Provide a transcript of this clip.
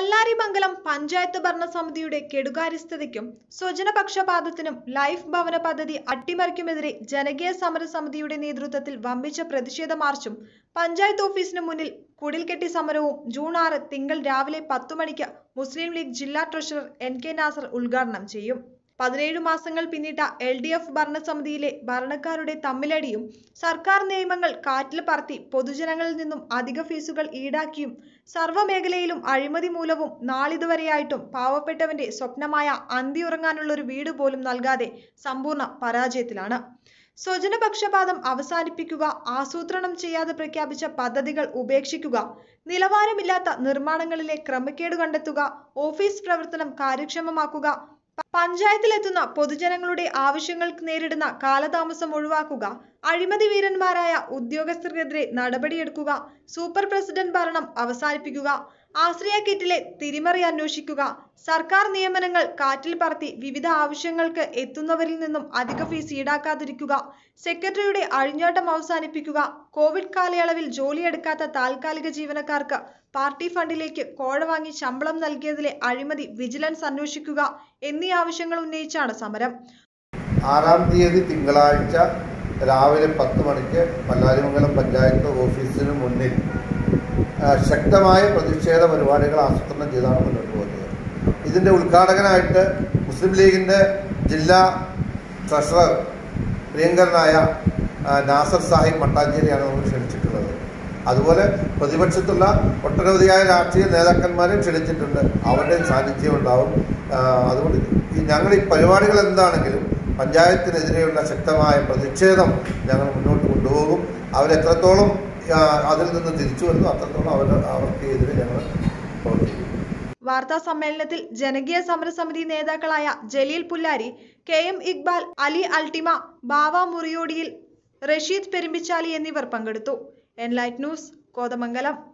കല്ലാരിമംഗലം പഞ്ചായത്ത് ഭരണസമിതിയുടെ കെടുകാര്യസ്ഥതയ്ക്കും സ്വജനപക്ഷപാതത്തിനും ലൈഫ് ഭവന പദ്ധതി അട്ടിമറിക്കുമെതിരെ ജനകീയ സമരസമിതിയുടെ നേതൃത്വത്തിൽ വമ്പിച്ച പ്രതിഷേധ മാർച്ചും പഞ്ചായത്ത് ഓഫീസിന് മുന്നിൽ കുടിൽകെട്ടി സമരവും ജൂൺ ആറ് തിങ്കൾ രാവിലെ പത്തു മണിക്ക് മുസ്ലിം ലീഗ് ജില്ലാ ട്രഷറർ എൻ കെ നാസർ ഉദ്ഘാടനം ചെയ്യും പതിനേഴ് മാസങ്ങൾ പിന്നിട്ട എൽ ഡി എഫ് ഭരണസമിതിയിലെ ഭരണക്കാരുടെ തമ്മിലടിയും സർക്കാർ നിയമങ്ങൾ കാറ്റിൽ പറത്തി പൊതുജനങ്ങളിൽ നിന്നും അധിക ഫീസുകൾ ഈടാക്കിയും സർവ്വമേഖലയിലും അഴിമതി മൂലവും നാളിതുവരെയായിട്ടും പാവപ്പെട്ടവന്റെ സ്വപ്നമായ അന്തിയുറങ്ങാനുള്ള ഒരു വീട് പോലും നൽകാതെ സമ്പൂർണ്ണ പരാജയത്തിലാണ് സ്വജനപക്ഷപാതം അവസാനിപ്പിക്കുക ആസൂത്രണം ചെയ്യാതെ പ്രഖ്യാപിച്ച പദ്ധതികൾ ഉപേക്ഷിക്കുക നിലവാരമില്ലാത്ത നിർമ്മാണങ്ങളിലെ ക്രമക്കേട് കണ്ടെത്തുക ഓഫീസ് പ്രവർത്തനം കാര്യക്ഷമമാക്കുക പ- പഞ്ചായത്തിലെത്തുന്ന പൊതുജനങ്ങളുടെ ആവശ്യങ്ങൾക്ക് നേരിടുന്ന കാലതാമസം ഒഴിവാക്കുക അഴിമതി വീരന്മാരായ ഉദ്യോഗസ്ഥർക്കെതിരെ നടപടിയെടുക്കുക സൂപ്പർ പ്രസിഡന്റ് ഭരണം അവസാനിപ്പിക്കുക ആശ്രയ കിറ്റിലെ തിരിമറി അന്വേഷിക്കുക സർക്കാർ നിയമനങ്ങൾ കാറ്റിൽ പറത്തി വിവിധ ആവശ്യങ്ങൾക്ക് എത്തുന്നവരിൽ നിന്നും അധിക ഫീസ് ഈടാക്കാതിരിക്കുക സെക്രട്ടറിയുടെ അഴിഞ്ഞാട്ടം അവസാനിപ്പിക്കുക കോവിഡ് കാലയളവിൽ ജോലിയെടുക്കാത്ത താൽക്കാലിക ജീവനക്കാർക്ക് പാർട്ടി ഫണ്ടിലേക്ക് കോഴ വാങ്ങി ശമ്പളം നൽകിയതിലെ അഴിമതി വിജിലൻസ് അന്വേഷിക്കുക എന്നീ ആവശ്യങ്ങൾ ഉന്നയിച്ചാണ് സമരം ആറാം തീയതി തിങ്കളാഴ്ച രാവിലെ പത്ത് മണിക്ക് പല്ലാരിമംഗലം പഞ്ചായത്ത് ഓഫീസിന് മുന്നിൽ ആ, ശക്തമായ പ്രതിഷേധ പരിപാടികൾ ആസൂത്രണം ചെയ്താണ് മുന്നോട്ട് പോകുന്നത് ഇതിൻ്റെ ഉദ്ഘാടകനായിട്ട് മുസ്ലിം ലീഗിൻ്റെ ജില്ലാ ട്രഷറർ പ്രിയങ്കരനായ ആ, നാസർ സാഹിബ് മട്ടാഞ്ചേരിയാണ് നമ്മൾ ക്ഷണിച്ചിട്ടുള്ളത് അതുപോലെ പ്രതിപക്ഷത്തുള്ള ഒട്ടനവധിയായ രാഷ്ട്രീയ നേതാക്കന്മാരെ ക്ഷണിച്ചിട്ടുണ്ട് അവരുടെ സാന്നിധ്യം ഉണ്ടാവും ആ, അതുകൊണ്ട് ഈ ഞങ്ങൾ ഈ പരിപാടികൾ എന്താണെങ്കിലും പഞ്ചായത്തിനെതിരെയുള്ള ശക്തമായ പ്രതിഷേധം ഞങ്ങൾ മുന്നോട്ട് കൊണ്ടുപോകും അവരെത്രത്തോളം ആ, അതിൽ നിന്ന് തിരിച്ചു വരുന്നു അത്രത്തോളം അവർ അവർക്ക് എതിരെ ഞങ്ങൾ പ്രവർത്തിക്കും വാർത്താ സമ്മേളനത്തിൽ ജനകീയ സമരസമിതി നേതാക്കളായ ജലീൽ പുല്ലാരി കെ എം ഇക്ബാൽ അലി അൾട്ടിമ ബാവ മുറിയോടിയിൽ റഷീദ് പെരുമ്പിച്ചാലി എന്നിവർ പങ്കെടുത്തു എൻലൈറ്റ് ന്യൂസ് കോതമംഗലം